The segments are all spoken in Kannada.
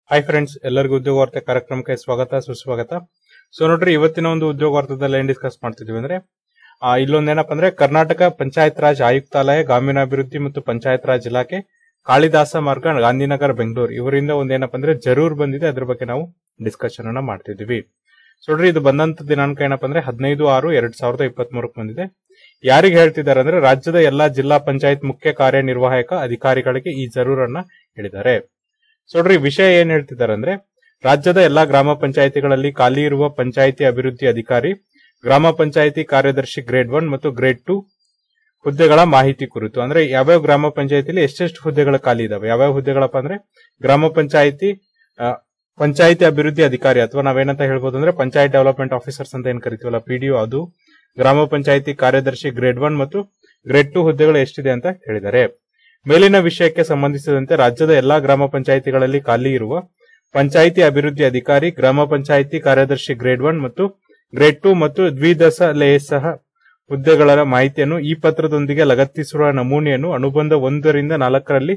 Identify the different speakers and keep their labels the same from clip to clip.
Speaker 1: ಹಾಯ್ ಫ್ರೆಂಡ್ಸ್ ಎಲ್ಲರಿಗೂ ಉದ್ಯೋಗ ವಾರ್ತೆ ಕಾರ್ಯಕ್ರಮಕ್ಕೆ ಸ್ವಾಗತ ಸುಸ್ವಾಗತ ಸೊ ನೋಡ್ರಿ ಇವತ್ತಿನ ಒಂದು ಉದ್ಯೋಗ ವಾರ್ತೆದಲ್ಲಿ ಏನ್ ಡಿಸ್ಕಸ್ ಮಾಡ್ತಿದ್ವಿ ಅಂದ್ರೆ ಆ, ಇಲ್ಲೊಂದೇನಪ್ಪ ಅಂದ್ರೆ ಕರ್ನಾಟಕ ಪಂಚಾಯತ್ ರಾಜ್ ಆಯುಕ್ತಾಲಯ ಗ್ರಾಮೀಣಾಭಿವೃದ್ಧಿ ಮತ್ತು ಪಂಚಾಯತ್ ರಾಜ್ ಇಲಾಖೆ ಕಾಳಿದಾಸ ಮಾರ್ಗ ಗಾಂಧಿನಗರ ಬೆಂಗಳೂರು ಇವರಿಂದ ಒಂದೇನಪ್ಪ ಅಂದ್ರೆ ಜರೂರ್ ಬಂದಿದೆ ಅದ್ರ ಬಗ್ಗೆ ನಾವು ಡಿಸ್ಕಷನ್ ಅನ್ನ ಮಾಡ್ತಿದ್ವಿ ಸೊ ನೋಡ್ರಿ ಇದು ಬಂದಂತ ದಿನಾಂಕ ಏನಪ್ಪ ಅಂದ್ರೆ ಹದಿನೈದು ಆರು ಎರಡ್ ಸಾವಿರದ ಇಪ್ಪತ್ತ್ ಮೂರಕ್ಕೆ ಬಂದಿದೆ ಯಾರಿಗೆ ಹೇಳ್ತಿದ್ದಾರೆ ಅಂದ್ರೆ ರಾಜ್ಯದ ಎಲ್ಲಾ ಜಿಲ್ಲಾ ಪಂಚಾಯತ್ ಮುಖ್ಯ ಕಾರ್ಯನಿರ್ವಾಹಕ ಅಧಿಕಾರಿಗಳಿಗೆ ಈ ಜರೂರನ್ನ ಹೇಳಿದ್ದಾರೆ ಸೊ ನೋಡ್ರಿ ವಿಷಯ ಏನ್ ಹೇಳ್ತಿದ್ದಾರೆ ಅಂದ್ರೆ ರಾಜ್ಯದ ಎಲ್ಲಾ ಗ್ರಾಮ ಪಂಚಾಯತಿಗಳಲ್ಲಿ ಖಾಲಿ ಇರುವ ಪಂಚಾಯತಿ ಅಭಿವೃದ್ಧಿ ಅಧಿಕಾರಿ ಗ್ರಾಮ ಪಂಚಾಯತಿ ಕಾರ್ಯದರ್ಶಿ ಗ್ರೇಡ್ ಒನ್ ಮತ್ತು ಗ್ರೇಡ್ ಟು ಹುದ್ದೆಗಳ ಮಾಹಿತಿ ಕುರಿತು ಅಂದ್ರೆ ಯಾವ್ಯಾವ ಗ್ರಾಮ ಪಂಚಾಯತಿಲಿ ಎಷ್ಟೆಷ್ಟು ಹುದ್ದೆಗಳ ಖಾಲಿ ಇದಾವೆ ಯಾವ್ಯಾವ ಹುದ್ದೆಗಳಪ್ಪ ಅಂದ್ರೆ ಗ್ರಾಮ ಪಂಚಾಯತಿ ಪಂಚಾಯತಿ ಅಭಿವೃದ್ಧಿ ಅಧಿಕಾರಿ ಅಥವಾ ನಾವೇನಂತ ಹೇಳ್ಬೋದು ಅಂದ್ರೆ ಪಂಚಾಯತ್ ಡೆವಲಪ್ಮೆಂಟ್ ಆಫೀಸರ್ಸ್ ಅಂತ ಏನ್ ಕರಿತೀವಲ್ಲ ಪಿಡಿಒ ಅದು ಗ್ರಾಮ ಪಂಚಾಯತಿ ಕಾರ್ಯದರ್ಶಿ ಗ್ರೇಡ್ ಒನ್ ಮತ್ತು ಗ್ರೇಡ್ ಟು ಹುದ್ದೆಗಳು ಎಷ್ಟಿದೆ ಅಂತ ಹೇಳಿದ್ದಾರೆ ಮೇಲಿನ ವಿಷಯಕ್ಕೆ ಸಂಬಂಧಿಸಿದಂತೆ ರಾಜ್ಯದ ಎಲ್ಲಾ ಗ್ರಾಮ ಪಂಚಾಯತಿಗಳಲ್ಲಿ ಖಾಲಿ ಇರುವ ಪಂಚಾಯಿತಿ ಅಭಿವೃದ್ಧಿ ಅಧಿಕಾರಿ ಗ್ರಾಮ ಪಂಚಾಯಿತಿ ಕಾರ್ಯದರ್ಶಿ ಗ್ರೇಡ್ ಒನ್ ಮತ್ತು ಗ್ರೇಡ್ ಟು ಮತ್ತು ದ್ವಿದಶ ಸಹ ಹುದ್ದೆಗಳ ಮಾಹಿತಿಯನ್ನು ಈ ಪತ್ರದೊಂದಿಗೆ ಲಗತ್ತಿಸಿರುವ ನಮೂನೆಯನ್ನು ಅನುಬಂಧ ಒಂದರಿಂದ ನಾಲ್ಕರಲ್ಲಿ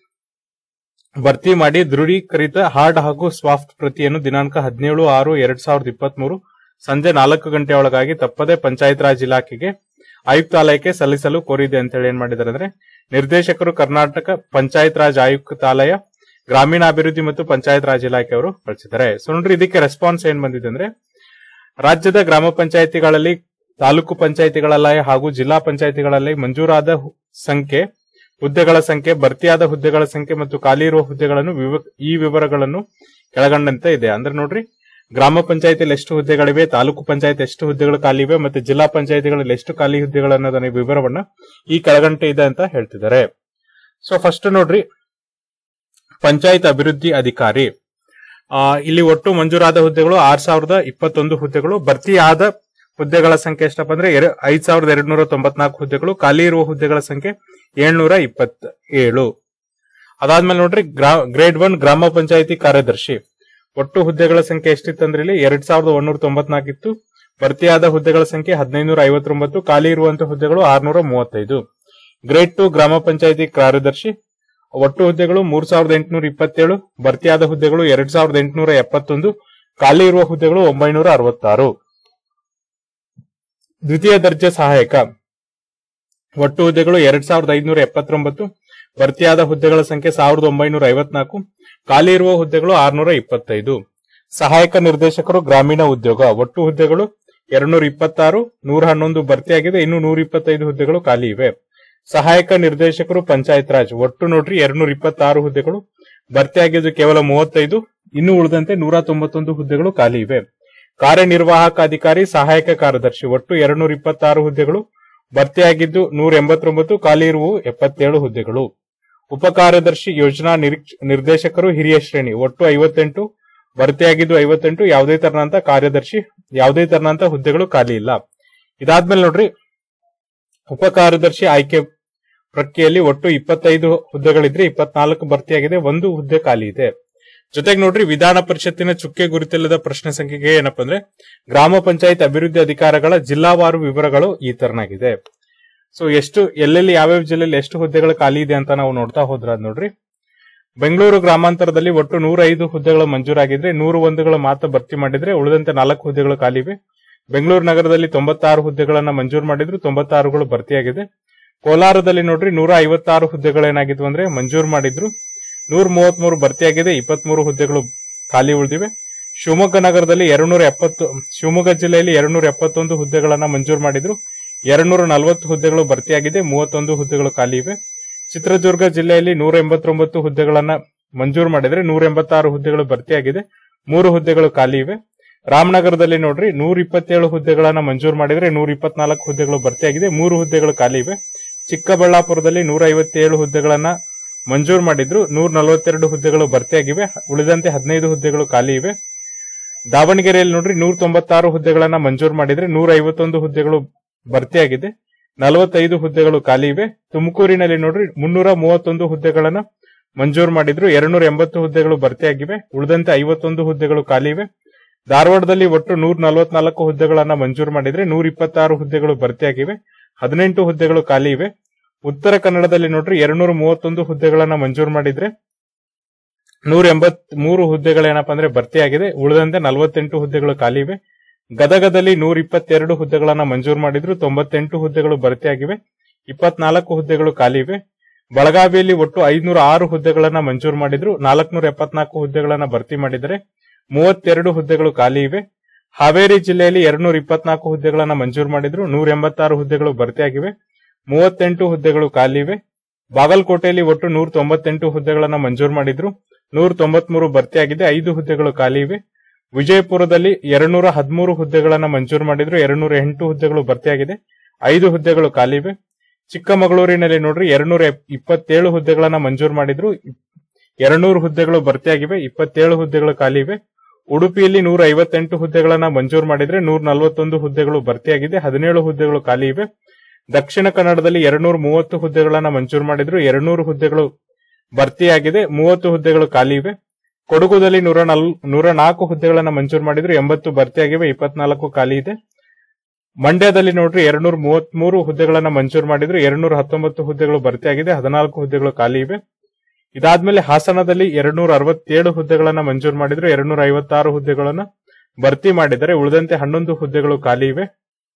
Speaker 1: ಭರ್ತಿ ಮಾಡಿ ದೃಢೀಕರಿತ ಹಾರ್ಡ್ ಹಾಗೂ ಸಾಫ್ಟ್ ಪ್ರತಿಯನ್ನು ದಿನಾಂಕ ಹದಿನೇಳು ಆರು ಎರಡ್ ಸಾವಿರದ ಇಪ್ಪತ್ತ್ ಮೂರು ಸಂಜೆ ನಾಲ್ಕು ಗಂಟೆಯೊಳಗಾಗಿ ತಪ್ಪದೆ ಪಂಚಾಯತ್ ರಾಜ್ ಇಲಾಖೆಗೆ ಆಯುಕ್ತಾಲಯಕ್ಕೆ ಸಲ್ಲಿಸಲು ಕೋರಿದೆ ಅಂತ ಹೇಳಿ ಏನ್ ಮಾಡಿದ್ದಾರೆ ಅಂದ್ರೆ ನಿರ್ದೇಶಕರು ಕರ್ನಾಟಕ ಪಂಚಾಯತ್ ರಾಜ್ ಆಯುಕ್ತಾಲಯ ಗ್ರಾಮೀಣಾಭಿವೃದ್ಧಿ ಮತ್ತು ಪಂಚಾಯತ್ ರಾಜ್ ಇಲಾಖೆ ಅವರು ಕಳಿಸಿದ್ದಾರೆ ಸೊ ನೋಡ್ರಿ ಇದಕ್ಕೆ ರೆಸ್ಪಾನ್ಸ್ ಏನ್ ಬಂದಿದೆ ಅಂದ್ರೆ ರಾಜ್ಯದ ಗ್ರಾಮ ಪಂಚಾಯತಿಗಳಲ್ಲಿ ತಾಲೂಕು ಪಂಚಾಯತಿಗಳಲ್ಲಿ ಹಾಗೂ ಜಿಲ್ಲಾ ಪಂಚಾಯತಿಗಳಲ್ಲಿ ಮಂಜೂರಾದ ಹು- ಸಂಖ್ಯೆ ಹುದ್ದೆಗಳ ಸಂಖ್ಯೆ ಭರ್ತಿಯಾದ ಹುದ್ದೆಗಳ ಸಂಖ್ಯೆ ಮತ್ತು ಖಾಲಿ ಇರುವ ಹುದ್ದೆಗಳನ್ನು ವಿವ- ಈ ವಿವರಗಳನ್ನು ಕೆಳಗಂಡಂತೆ ಇದೆ ಅಂದ್ರೆ ನೋಡ್ರಿ ಗ್ರಾಮ ಪಂಚಾಯತಿಯಲ್ಲಿ ಎಷ್ಟು ಹುದ್ದೆಗಳಿವೆ ತಾಲೂಕು ಪಂಚಾಯತ್ ಎಷ್ಟು ಹುದ್ದೆಗಳು ಖಾಲಿ ಇವೆ ಮತ್ತು ಜಿಲ್ಲಾ ಪಂಚಾಯತಿಗಳಲ್ಲಿ ಎಷ್ಟು ಖಾಲಿ ಹುದ್ದೆಗಳು ಅನ್ನೋದನ್ನ ವಿವರವನ್ನ ಈ ಕೆಳಗಂಟೆ ಇದೆ ಅಂತ ಹೇಳ್ತಿದ್ದಾರೆ ಸೊ ಫಸ್ಟ್ ನೋಡ್ರಿ ಪಂಚಾಯತ್ ಅಭಿವೃದ್ಧಿ ಅಧಿಕಾರಿ ಆ, ಇಲ್ಲಿ ಒಟ್ಟು ಮಂಜೂರಾದ ಹುದ್ದೆಗಳು ಆರ್ ಸಾವಿರದ ಇಪ್ಪತ್ತೊಂದು ಹುದ್ದೆಗಳು ಭರ್ತಿಯಾದ ಹುದ್ದೆಗಳ ಸಂಖ್ಯೆ ಎಷ್ಟಪ್ಪ ಅಂದ್ರೆ ಎರ- ಐದ್ ಸಾವಿರದ ಎರಡ್ ನೂರ ತೊಂಬತ್ನಾಲ್ಕು ಹುದ್ದೆಗಳು ಖಾಲಿ ಇರುವ ಹುದ್ದೆಗಳ ಸಂಖ್ಯೆ ಏಳ್ನೂರ ಇಪ್ಪತ್ತ ಏಳು ಅದಾದ್ಮೇಲೆ ನೋಡ್ರಿ ಗ್ರೇಡ್ ಒನ್ ಗ್ರಾಮ ಪಂಚಾಯತಿ ಕಾರ್ಯದರ್ಶಿ ಒಟ್ಟು ಹುದ್ದೆಗಳ ಸಂಖ್ಯೆ ಎಷ್ಟಿತ್ತಂದ್ರೆ ಇಲ್ಲಿ ಎರಡ್ ಸಾವಿರದ ಒಂದೂರ ತೊಂಬತ್ನಾಲ್ಕು ಇತ್ತು ಭರ್ತಿಯಾದ ಹುದ್ದೆಗಳ ಸಂಖ್ಯೆ ಹದಿನೈನೂರ ಐವತ್ತೊಂಬತ್ತು ಖಾಲಿ ಇರುವಂತಹ ಹುದ್ದೆಗಳು ಆರ್ನೂರ ಮೂವತ್ತೈದು ಗ್ರೇಡ್ ಟು ಗ್ರಾಮ ಪಂಚಾಯತಿ ಕಾರ್ಯದರ್ಶಿ ಒಟ್ಟು ಹುದ್ದೆಗಳು ಮೂರ್ ಸಾವಿರದ ಎಂಟುನೂರ ಇಪ್ಪತ್ತೇಳು ಭರ್ತಿಯಾದ ಹುದ್ದೆಗಳು ಎರಡ್ ಸಾವಿರದ ಎಂಟುನೂರ ಎಪ್ಪತ್ತೊಂದು ಖಾಲಿ ಇರುವ ಹುದ್ದೆಗಳು ಒಂಬೈನೂರ ಅರವತ್ತಾರು ದ್ವಿತೀಯ ದರ್ಜೆ ಸಹಾಯಕ ಒಟ್ಟು ಹುದ್ದೆಗಳು ಎರಡ್ ಸಾವಿರದ ಐದುನೂರ ಎಪ್ಪತ್ತೊಂಬತ್ತು ಭರ್ತಿಯಾದ ಹುದ್ದೆಗಳ ಸಂಖ್ಯೆ ಸಾವಿರದ ಒಂಬೈನೂರ ಐವತ್ನಾಲ್ಕು ಖಾಲಿ ಇರುವ ಹುದ್ದೆಗಳು ಆರ್ನೂರ ಇಪ್ಪತ್ತೈದು ಸಹಾಯಕ ನಿರ್ದೇಶಕರು ಗ್ರಾಮೀಣ ಉದ್ಯೋಗ ಒಟ್ಟು ಹುದ್ದೆಗಳು ಎರಡ್ನೂರ ಇಪ್ಪತ್ತಾರು ನೂರ ಹನ್ನೊಂದು ಭರ್ತಿಯಾಗಿದೆ ಇನ್ನು ನೂರ ಇಪ್ಪತ್ತೈದು ಹುದ್ದೆಗಳು ಖಾಲಿ ಇವೆ ಸಹಾಯಕ ನಿರ್ದೇಶಕರು ಪಂಚಾಯತ್ ರಾಜ್ ಒಟ್ಟು ನೋಡ್ರಿ ಎರಡ್ನೂರ ಇಪ್ಪತ್ತಾರು ಹುದ್ದೆಗಳು ಭರ್ತಿಯಾಗಿದ್ದು ಕೇವಲ ಮೂವತ್ತೈದು ಇನ್ನು ಉಳಿದಂತೆ ನೂರ ತೊಂಬತ್ತೊಂದು ಹುದ್ದೆಗಳು ಖಾಲಿ ಇವೆ ಕಾರ್ಯನಿರ್ವಾಹಕ ಅಧಿಕಾರಿ ಸಹಾಯಕ ಕಾರ್ಯದರ್ಶಿ ಒಟ್ಟು ಎರಡ್ನೂರ ಇಪ್ಪತ್ತಾರು ಹುದ್ದೆಗಳು ಭರ್ತಿಯಾಗಿದ್ದು ನೂರ ಎಂಬತ್ತೊಂಬತ್ತು ಖಾಲಿ ಇರುವು ಎಪ್ಪತ್ತೇಳು ಹುದ್ದೆಗಳು ಉಪಕಾರ್ಯದರ್ಶಿ ಯೋಜನಾ ನಿರೀಕ್ಷ- ನಿರ್ದೇಶಕರು ಹಿರಿಯ ಶ್ರೇಣಿ ಒಟ್ಟು ಐವತ್ತೆಂಟು ಭರ್ತಿಯಾಗಿದ್ದು ಐವತ್ತೆಂಟು ಯಾವುದೇ ತರನಂತ ಕಾರ್ಯದರ್ಶಿ ಯಾವುದೇ ತರನಂತ ಹುದ್ದೆಗಳು ಖಾಲಿ ಇಲ್ಲ ಇದಾದ್ಮೇಲೆ ನೋಡ್ರಿ ಉಪಕಾರ್ಯದರ್ಶಿ ಆಯ್ಕೆ ಪ್ರಕ್ರಿಯೆಯಲ್ಲಿ ಒಟ್ಟು ಇಪ್ಪತ್ತೈದು ಹುದ್ದೆಗಳಿದ್ರೆ ಇಪ್ಪತ್ನಾಲ್ಕು ಭರ್ತಿಯಾಗಿದೆ ಒಂದು ಹುದ್ದೆ ಖಾಲಿ ಇದೆ ಜೊತೆಗೆ ನೋಡ್ರಿ ವಿಧಾನ ಪರಿಷತ್ತಿನ ಚುಕ್ಕೆ ಗುರುತಿಲ್ಲದ ಪ್ರಶ್ನೆ ಸಂಖ್ಯೆಗೆ ಏನಪ್ಪಾ ಅಂದ್ರೆ ಗ್ರಾಮ ಪಂಚಾಯತ್ ಅಭಿವೃದ್ಧಿ ಅಧಿಕಾರಗಳ ಜಿಲ್ಲಾವಾರು ವಿವರಗಳು ಈ ತರನಾಗಿದೆ ಸೊ ಎಷ್ಟು ಎಲ್ಲೆಲ್ಲಿ ಯಾವ್ಯಾವ ಜಿಲ್ಲೆಯಲ್ಲಿ ಎಷ್ಟು ಹುದ್ದೆಗಳು ಖಾಲಿ ಇದೆ ಅಂತ ನಾವು ನೋಡ್ತಾ ಹೋದ್ರ ಅದ್ ನೋಡ್ರಿ ಬೆಂಗಳೂರು ಗ್ರಾಮಾಂತರದಲ್ಲಿ ಒಟ್ಟು ನೂರ ಐದು ಹುದ್ದೆಗಳು ಮಂಜೂರಾಗಿದ್ರೆ ನೂರು ಒಂದುಗಳು ಮಾತ್ರ ಭರ್ತಿ ಮಾಡಿದ್ರೆ ಉಳಿದಂತೆ ನಾಲ್ಕು ಹುದ್ದೆಗಳು ಖಾಲಿ ಇವೆ ಬೆಂಗಳೂರು ನಗರದಲ್ಲಿ ತೊಂಬತ್ತಾರು ಹುದ್ದೆಗಳನ್ನ ಮಂಜೂರು ಮಾಡಿದ್ರು ತೊಂಬತ್ತಾರುಗಳು ಭರ್ತಿಯಾಗಿದೆ ಕೋಲಾರದಲ್ಲಿ ನೋಡ್ರಿ ನೂರ ಐವತ್ತಾರು ಹುದ್ದೆಗಳೇನಾಗಿದ್ವು ಅಂದ್ರೆ ಮಂಜೂರು ಮಾಡಿದ್ರು ನೂರ ಮೂವತ್ಮೂರು ಭರ್ತಿಯಾಗಿದೆ ಇಪ್ಪತ್ಮೂರು ಹುದ್ದೆಗಳು ಖಾಲಿ ಉಳಿದಿವೆ ಶಿವಮೊಗ್ಗ ನಗರದಲ್ಲಿ ಎರಡ್ನೂರ ಎಪ್ಪತ್ತು ಶಿವಮೊಗ್ಗ ಜಿಲ್ಲೆಯಲ್ಲಿ ಎರಡ್ನೂರ ಎಪ್ಪತ್ತೊಂದು ಹುದ್ದೆಗಳನ್ನ ಮಂಜೂರು ಮಾಡಿದ್ರು ಎರಡ್ನೂರ ನಲವತ್ತು ಹುದ್ದೆಗಳು ಭರ್ತಿಯಾಗಿದೆ ಮೂವತ್ತೊಂದು ಹುದ್ದೆಗಳು ಖಾಲಿ ಇವೆ ಚಿತ್ರದುರ್ಗ ಜಿಲ್ಲೆಯಲ್ಲಿ ನೂರ ಎಂಬತ್ತೊಂಬತ್ತು ಹುದ್ದೆಗಳನ್ನ ಮಂಜೂರು ಮಾಡಿದ್ರೆ ನೂರ ಎಂಬತ್ತಾರು ಹುದ್ದೆಗಳು ಭರ್ತಿಯಾಗಿದೆ ಮೂರು ಹುದ್ದೆಗಳು ಖಾಲಿ ಇವೆ ರಾಮನಗರದಲ್ಲಿ ನೋಡ್ರಿ ನೂರ ಇಪ್ಪತ್ತೇಳು ಹುದ್ದೆಗಳನ್ನ ಮಂಜೂರು ಮಾಡಿದ್ರೆ ನೂರ ಇಪ್ಪತ್ನಾಲ್ಕು ಹುದ್ದೆಗಳು ಭರ್ತಿಯಾಗಿದೆ ಮೂರು ಹುದ್ದೆಗಳು ಖಾಲಿ ಇವೆ ಚಿಕ್ಕಬಳ್ಳಾಪುರದಲ್ಲಿ ನೂರ ಐವತ್ತೇಳು ಹುದ್ದೆಗಳನ್ನ ಮಂಜೂರು ಮಾಡಿದ್ರು ನೂರ ನಲವತ್ತೆರಡು ಹುದ್ದೆಗಳು ಭರ್ತಿಯಾಗಿವೆ ಉಳಿದಂತೆ ಹದಿನೈದು ಹುದ್ದೆಗಳು ಖಾಲಿ ಇವೆ ದಾವಣಗೆರೆಯಲ್ಲಿ ನೋಡ್ರಿ ನೂರ ತೊಂಬತ್ತಾರು ಹುದ್ದೆಗಳನ್ನ ಮಂಜೂರು ಮಾಡಿದ್ರೆ ನೂರ ಐವತ್ತೊಂದು ಹುದ್ದೆಗಳು ಭರ್ತಿಯಾಗಿದೆ ನಲವತ್ತೈದು ಹುದ್ದೆಗಳು ಖಾಲಿ ಇವೆ ತುಮಕೂರಿನಲ್ಲಿ ನೋಡ್ರಿ ಮುನ್ನೂರ ಮೂವತ್ತೊಂದು ಹುದ್ದೆಗಳನ್ನ ಮಂಜೂರು ಮಾಡಿದ್ರು ಎರಡ್ನೂರ ಎಂಬತ್ತು ಹುದ್ದೆಗಳು ಭರ್ತಿಯಾಗಿವೆ ಉಳಿದಂತೆ ಐವತ್ತೊಂದು ಹುದ್ದೆಗಳು ಖಾಲಿ ಇವೆ ಧಾರವಾಡದಲ್ಲಿ ಒಟ್ಟು ನೂರ ನಲವತ್ನಾಲ್ಕು ಹುದ್ದೆಗಳನ್ನ ಮಂಜೂರು ಮಾಡಿದ್ರೆ ನೂರ ಇಪ್ಪತ್ತಾರು ಹುದ್ದೆಗಳು ಭರ್ತಿಯಾಗಿವೆ ಹದಿನೆಂಟು ಹುದ್ದೆಗಳು ಖಾಲಿ ಇವೆ ಉತ್ತರ ಕನ್ನಡದಲ್ಲಿ ನೋಡ್ರಿ ಎರಡ್ನೂರ ಮೂವತ್ತೊಂದು ಹುದ್ದೆಗಳನ್ನ ಮಂಜೂರು ಮಾಡಿದ್ರೆ ನೂರ ಎಂಬತ್ ಮೂರು ಹುದ್ದೆಗಳೇನಪ್ಪ ಅಂದ್ರೆ ಭರ್ತಿಯಾಗಿದೆ ಉಳಿದಂತೆ ನಲವತ್ತೆಂಟು ಹುದ್ದೆಗಳು ಖಾಲಿ ಇವೆ ಗದಗದಲ್ಲಿ ನೂರ ಇಪ್ಪತ್ತೆರಡು ಹುದ್ದೆಗಳನ್ನ ಮಂಜೂರು ಮಾಡಿದ್ರು ತೊಂಬತ್ತೆಂಟು ಹುದ್ದೆಗಳು ಭರ್ತಿಯಾಗಿವೆ ಇಪ್ಪತ್ನಾಲ್ಕು ಹುದ್ದೆಗಳು ಖಾಲಿ ಇವೆ ಬೆಳಗಾವಿಯಲ್ಲಿ ಒಟ್ಟು ಐನೂರ ಆರು ಹುದ್ದೆಗಳನ್ನ ಮಂಜೂರು ಮಾಡಿದ್ರು ನಾಲ್ಕನೂರ ಎಪ್ಪತ್ನಾಲ್ಕು ಹುದ್ದೆಗಳನ್ನ ಭರ್ತಿ ಮಾಡಿದರೆ ಮೂವತ್ತೆರಡು ಹುದ್ದೆಗಳು ಖಾಲಿ ಇವೆ ಹಾವೇರಿ ಜಿಲ್ಲೆಯಲ್ಲಿ ಎರಡ್ನೂರ ಇಪ್ಪತ್ನಾಲ್ಕು ಹುದ್ದೆಗಳನ್ನ ಮಂಜೂರು ಮಾಡಿದ್ರು ನೂರ ಎಂಬತ್ತಾರು ಹುದ್ದೆಗಳು ಭರ್ತಿಯಾಗಿವೆ ಮೂವತ್ತೆಂಟು ಹುದ್ದೆಗಳು ಖಾಲಿ ಇವೆ ಬಾಗಲಕೋಟೆಯಲ್ಲಿ ಒಟ್ಟು ನೂರ ತೊಂಬತ್ತೆಂಟು ಹುದ್ದೆಗಳನ್ನ ಮಂಜೂರು ಮಾಡಿದ್ರು ನೂರ ತೊಂಬತ್ಮೂರು ಭರ್ತಿಯಾಗಿದೆ ಐದು ಹುದ್ದೆಗಳು ಖಾಲಿ ಇವೆ ವಿಜಯಪುರದಲ್ಲಿ ಎರಡ್ನೂರ ಹದಿಮೂರು ಹುದ್ದೆಗಳನ್ನ ಮಂಜೂರು ಮಾಡಿದ್ರು ಎರಡ್ನೂರ ಎಂಟು ಹುದ್ದೆಗಳು ಭರ್ತಿಯಾಗಿದೆ ಐದು ಹುದ್ದೆಗಳು ಖಾಲಿ ಇವೆ ಚಿಕ್ಕಮಗಳೂರಿನಲ್ಲಿ ನೋಡ್ರಿ ಎರಡ್ನೂರ ಇಪ್ಪತ್ತೇಳು ಹುದ್ದೆಗಳನ್ನ ಮಂಜೂರು ಮಾಡಿದ್ರು ಎರಡ್ನೂರು ಹುದ್ದೆಗಳು ಭರ್ತಿಯಾಗಿವೆ ಇಪ್ಪತ್ತೇಳು ಹುದ್ದೆಗಳು ಖಾಲಿ ಇವೆ ಉಡುಪಿಯಲ್ಲಿ ನೂರ ಐವತ್ತೆಂಟು ಹುದ್ದೆಗಳನ್ನ ಮಂಜೂರು ಮಾಡಿದ್ರೆ ನೂರ ನಲವತ್ತೊಂದು ಹುದ್ದೆಗಳು ಭರ್ತಿಯಾಗಿದೆ ಹದಿನೇಳು ಹುದ್ದೆಗಳು ಖಾಲಿ ಇವೆ ದಕ್ಷಿಣ ಕನ್ನಡದಲ್ಲಿ ಎರಡ್ನೂರ ಮೂವತ್ತು ಹುದ್ದೆಗಳನ್ನ ಮಂಜೂರು ಮಾಡಿದ್ರು ಎರಡ್ನೂರು ಹುದ್ದೆಗಳು ಭರ್ತಿಯಾಗಿದೆ ಮೂವತ್ತು ಹುದ್ದೆಗಳು ಖಾಲಿ ಇವೆ ಕೊಡಗುದಲ್ಲಿ ನೂರ ನಲ್ ನೂರ ನಾಲ್ಕು ಹುದ್ದೆಗಳನ್ನ ಮಂಜೂರು ಮಾಡಿದ್ರು ಎಂಬತ್ತು ಭರ್ತಿಯಾಗಿವೆ ಇಪ್ಪತ್ನಾಲ್ಕು ಖಾಲಿ ಇದೆ ಮಂಡ್ಯದಲ್ಲಿ ನೋಡ್ರಿ ಎರಡ್ನೂರ ಮೂವತ್ಮೂರು ಹುದ್ದೆಗಳನ್ನ ಮಂಜೂರು ಮಾಡಿದ್ರು ಎರಡ್ನೂರ ಹತ್ತೊಂಬತ್ತು ಹುದ್ದೆಗಳು ಭರ್ತಿಯಾಗಿದೆ ಹದಿನಾಲ್ಕು ಹುದ್ದೆಗಳು ಖಾಲಿ ಇವೆ ಇದಾದ್ಮೇಲೆ ಹಾಸನದಲ್ಲಿ ಎರಡ್ನೂರ ಅರವತ್ತೇಳು ಹುದ್ದೆಗಳನ್ನ ಮಂಜೂರು ಮಾಡಿದ್ರು ಎರಡ್ನೂರ ಐವತ್ತಾರು ಹುದ್ದೆಗಳನ್ನ ಭರ್ತಿ ಮಾಡಿದರೆ ಉಳಿದಂತೆ ಹನ್ನೊಂದು ಹುದ್ದೆಗಳು ಖಾಲಿ ಇವೆ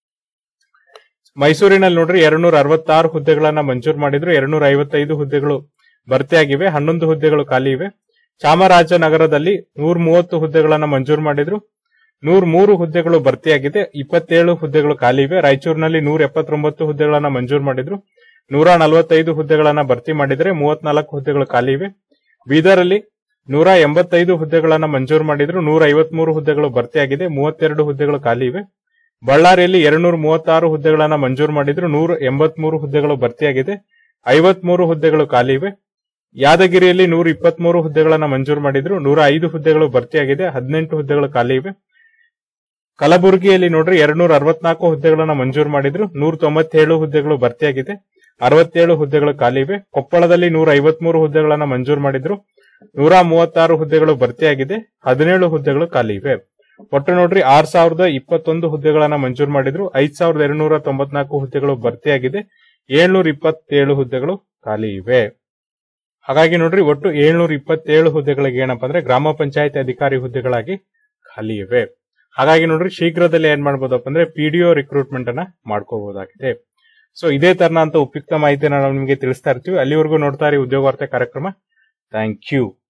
Speaker 1: ಮೈಸೂರಿನಲ್ಲಿ ನೋಡ್ರಿ ಎರಡ್ನೂರ ಅರವತ್ತಾರು ಹುದ್ದೆಗಳನ್ನ ಮಂಜೂರು ಮಾಡಿದ್ರು ಎರಡ್ನೂರ ಐವತ್ತೈದು ಹುದ್ದೆಗಳು ಭರ್ತಿಯಾಗಿವೆ ಹನ್ನೊಂದು ಹುದ್ದೆಗಳು ಖಾಲಿ ಇವೆ ಚಾಮರಾಜನಗರದಲ್ಲಿ ನೂರ ಮೂವತ್ತು ಹುದ್ದೆಗಳನ್ನ ಮಂಜೂರು ಮಾಡಿದ್ರು ನೂರ ಮೂರು ಹುದ್ದೆಗಳು ಭರ್ತಿಯಾಗಿದೆ ಇಪ್ಪತ್ತೇಳು ಹುದ್ದೆಗಳು ಖಾಲಿ ಇವೆ ರಾಯಚೂರಿನಲ್ಲಿ ನೂರ ಎಪ್ಪತ್ತೊಂಬತ್ತು ಹುದ್ದೆಗಳನ್ನ ಮಂಜೂರು ಮಾಡಿದ್ರು ನೂರ ನಲವತ್ತೈದು ಹುದ್ದೆಗಳನ್ನ ಭರ್ತಿ ಮಾಡಿದರೆ ಮೂವತ್ನಾಲ್ಕು ಹುದ್ದೆಗಳು ಖಾಲಿ ಇವೆ ಬೀದರಲ್ಲಿ ನೂರ ಎಂಬತ್ತೈದು ಹುದ್ದೆಗಳನ್ನ ಮಂಜೂರು ಮಾಡಿದ್ರು ನೂರ ಐವತ್ಮೂರು ಹುದ್ದೆಗಳು ಭರ್ತಿಯಾಗಿದೆ ಮೂವತ್ತೆರಡು ಹುದ್ದೆಗಳು ಖಾಲಿ ಇವೆ ಬಳ್ಳಾರಿಯಲ್ಲಿ ಎರಡ್ನೂರ ಮೂವತ್ತಾರು ಹುದ್ದೆಗಳನ್ನ ಮಂಜೂರು ಮಾಡಿದ್ರು ನೂರ ಎಂಬತ್ಮೂರು ಹುದ್ದೆಗಳು ಭರ್ತಿಯಾಗಿದೆ ಐವತ್ಮೂರು ಹುದ್ದೆಗಳು ಖಾಲಿ ಇವೆ ಯಾದಗಿರಿಯಲ್ಲಿ ನೂರ ಇಪ್ಪತ್ಮೂರು ಹುದ್ದೆಗಳನ್ನ ಮಂಜೂರು ಮಾಡಿದ್ರು ನೂರ ಐದು ಹುದ್ದೆಗಳು ಭರ್ತಿಯಾಗಿದೆ ಹದಿನೆಂಟು ಹುದ್ದೆಗಳು ಖಾಲಿ ಇವೆ ಕಲಬುರಗಿಯಲ್ಲಿ ನೋಡ್ರಿ ಎರಡ್ನೂರ ಅರವತ್ನಾಲ್ಕು ಹುದ್ದೆಗಳನ್ನ ಮಂಜೂರು ಮಾಡಿದ್ರು ನೂರ ತೊಂಬತ್ತೇಳು ಹುದ್ದೆಗಳು ಭರ್ತಿಯಾಗಿದೆ ಅರವತ್ತೇಳು ಹುದ್ದೆಗಳು ಖಾಲಿ ಇವೆ ಕೊಪ್ಪಳದಲ್ಲಿ ನೂರ ಐವತ್ಮೂರು ಹುದ್ದೆಗಳನ್ನ ಮಂಜೂರು ಮಾಡಿದ್ರು ನೂರ ಮೂವತ್ತಾರು ಹುದ್ದೆಗಳು ಭರ್ತಿಯಾಗಿದೆ ಹದಿನೇಳು ಹುದ್ದೆಗಳು ಖಾಲಿ ಇವೆ ಒಟ್ಟು ನೋಡ್ರಿ ಆರ್ ಸಾವಿರದ ಇಪ್ಪತ್ತೊಂದು ಹುದ್ದೆಗಳನ್ನ ಮಂಜೂರು ಮಾಡಿದ್ರು ಐದ್ ಸಾವಿರದ ಎರಡ್ನೂರ ತೊಂಬತ್ನಾಲ್ಕು ಹುದ್ದೆಗಳು ಭರ್ತಿಯಾಗಿದೆ ಏಳ್ನೂರ ಇಪ್ಪತ್ತೇಳು ಹುದ್ದೆಗಳು ಖಾಲಿ ಇವೆ ಹಾಗಾಗಿ ನೋಡ್ರಿ ಒಟ್ಟು ಏಳ್ನೂರ ಇಪ್ಪತ್ತೇಳು ಹುದ್ದೆಗಳಿಗೆ ಏನಪ್ಪಾ ಅಂದ್ರೆ ಗ್ರಾಮ ಪಂಚಾಯತ್ ಅಧಿಕಾರಿ ಹುದ್ದೆಗಳಾಗಿ ಖಾಲಿ ಇವೆ ಹಾಗಾಗಿ ನೋಡ್ರಿ ಶೀಘ್ರದಲ್ಲಿ ಏನ್ ಮಾಡ್ಬೋದಪ್ಪ ಅಂದ್ರೆ ಪಿಡಿಒ ರಿಕ್ರೂಟ್ಮೆಂಟ್ ಅನ್ನ ಮಾಡ್ಕೋಬಹುದಾಗಿದೆ ಸೊ ಇದೇ ತರನ ಅಂತ ಉಪಯುಕ್ತ ಮಾಹಿತಿನ ನಾವು ನಿಮಗೆ ತಿಳಿಸ್ತಾ ಇರ್ತೀವಿ ಅಲ್ಲಿವರೆಗೂ ನೋಡ್ತಾ ಇರಿ ಉದ್ಯೋಗ ವಾರ್ತೆ ಕಾರ್ಯಕ್ರಮ ಥ್ಯಾಂಕ್ ಯು